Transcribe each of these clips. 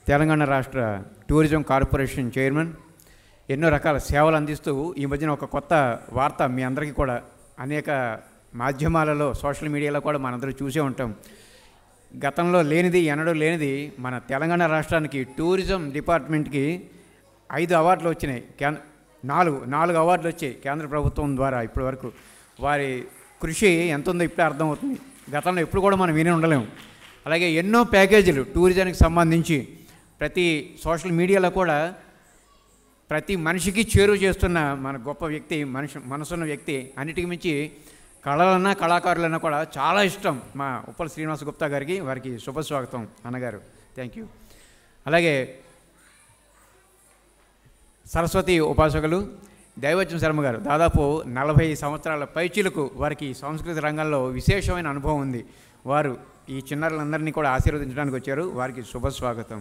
తెలంగాణ రాష్ట్ర tourism corporation chairman ఎన్నో రకాల సేవలు అందిస్తూ ఈ మధ్యన ఒక కొత్త వార్త మీ అందరికీ కూడా అనేక మాధ్యమాలలో సోషల్ మీడియాలో కూడా మనందరూ చూసే ఉంటాం గతంలో లేనిది ఎన్నడూ లేనిది మన తెలంగాణ రాష్ట్రానికి టూరిజం డిపార్ట్మెంట్కి ఐదు అవార్డులు వచ్చినాయి కేంద్ర నాలుగు నాలుగు అవార్డులు వచ్చాయి కేంద్ర ప్రభుత్వం ద్వారా ఇప్పటి వరకు వారి కృషి ఎంత ఉందో ఇప్పుడే అర్థమవుతుంది గతంలో ఎప్పుడు కూడా మనం విని ఉండలేము అలాగే ఎన్నో ప్యాకేజీలు టూరిజానికి సంబంధించి ప్రతి సోషల్ మీడియాలో కూడా ప్రతి మనిషికి చేరువ చేస్తున్న మన గొప్ప వ్యక్తి మనిషి మనసున్న వ్యక్తి అన్నిటికి మించి కళలన్నా కళాకారులన్నా కూడా చాలా ఇష్టం మా ఉప్పల శ్రీనివాస గుప్తా గారికి వారికి శుభస్వాగతం అన్నగారు థ్యాంక్ యూ అలాగే సరస్వతి ఉపాసకులు దైవజ్ఞ శర్మ గారు దాదాపు నలభై సంవత్సరాల పైచీలకు వారికి సంస్కృతి రంగంలో విశేషమైన అనుభవం ఉంది వారు ఈ చిన్నారులందరినీ కూడా ఆశీర్వదించడానికి వచ్చారు వారికి శుభస్వాగతం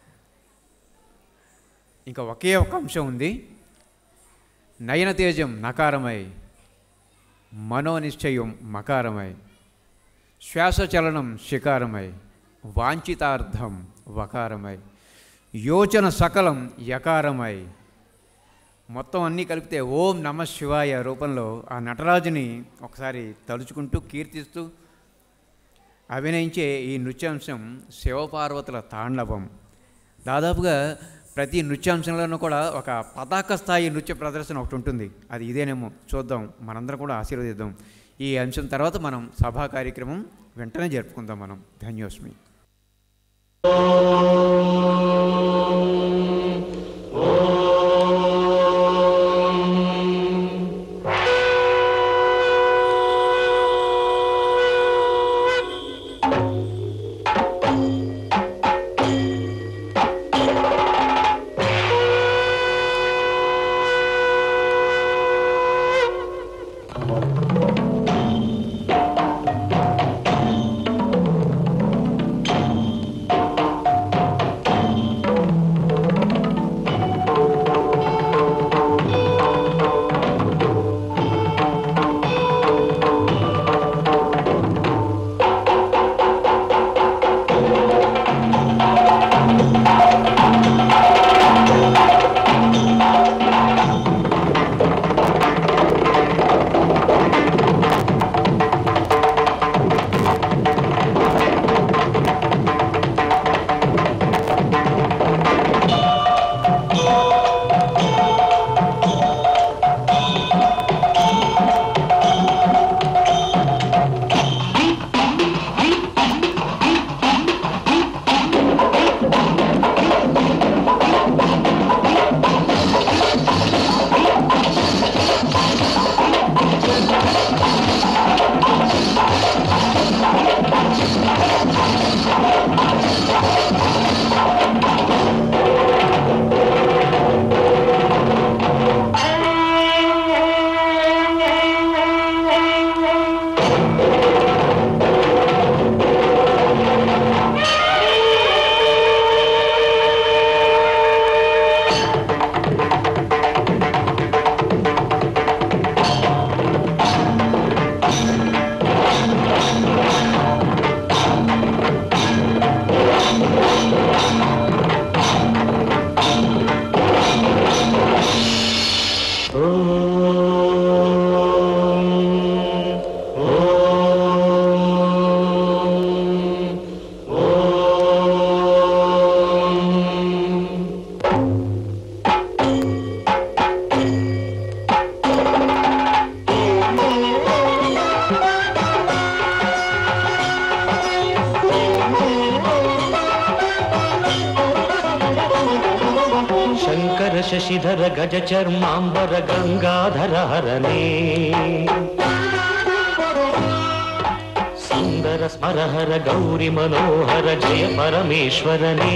ఇంకా ఒకే ఒక అంశం ఉంది నయనతేజం నకారమై మనోనిశ్చయం మకారమై శ్వాసచలనం శికారమై వాంఛితార్థం వకారమై యోచన సకలం యకారమై మొత్తం అన్నీ కలిపితే ఓం నమ శివాయ రూపంలో ఆ నటరాజుని ఒకసారి తలుచుకుంటూ కీర్తిస్తూ అభినయించే ఈ నృత్యాంశం శివపార్వతుల తాండవం దాదాపుగా ప్రతి నృత్యాంశంలోనూ కూడా ఒక పతాక స్థాయి నృత్య ప్రదర్శన ఒకటి ఉంటుంది అది ఇదేనేమో చూద్దాం మనందరం కూడా ఆశీర్వదిద్దాం ఈ అంశం తర్వాత మనం సభా కార్యక్రమం వెంటనే జరుపుకుందాం మనం ధన్యోస్మి శంకర శశిధర గజ చర్మాంబర గంగాధర హరనే సుందర స్మరహర గౌరి మనోహర జయ పరమేశ్వరనే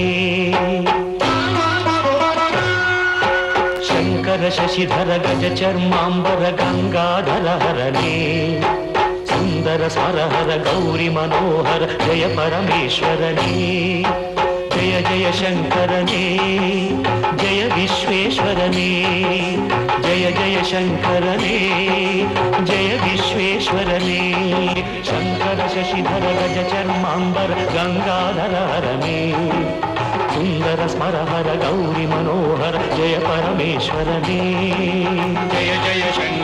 శంకర శశిధర గజ చర్మాంబర గంగాధర హరనే సుందర స్మరహర గౌరి మనోహర జయ పరమేశ్వరనే జయ జయ శంకరనే జయ విశ్వేశ్వరనే జయ జయ శంకరనే జయ విశ్వేశ్వరనే శంకర శశిధర గజ చర్మాంబర గంగాధర హరనే సుందర స్మరహర గౌరి మనోహర జయ పరమేశ్వరనే జయ జయ శంకర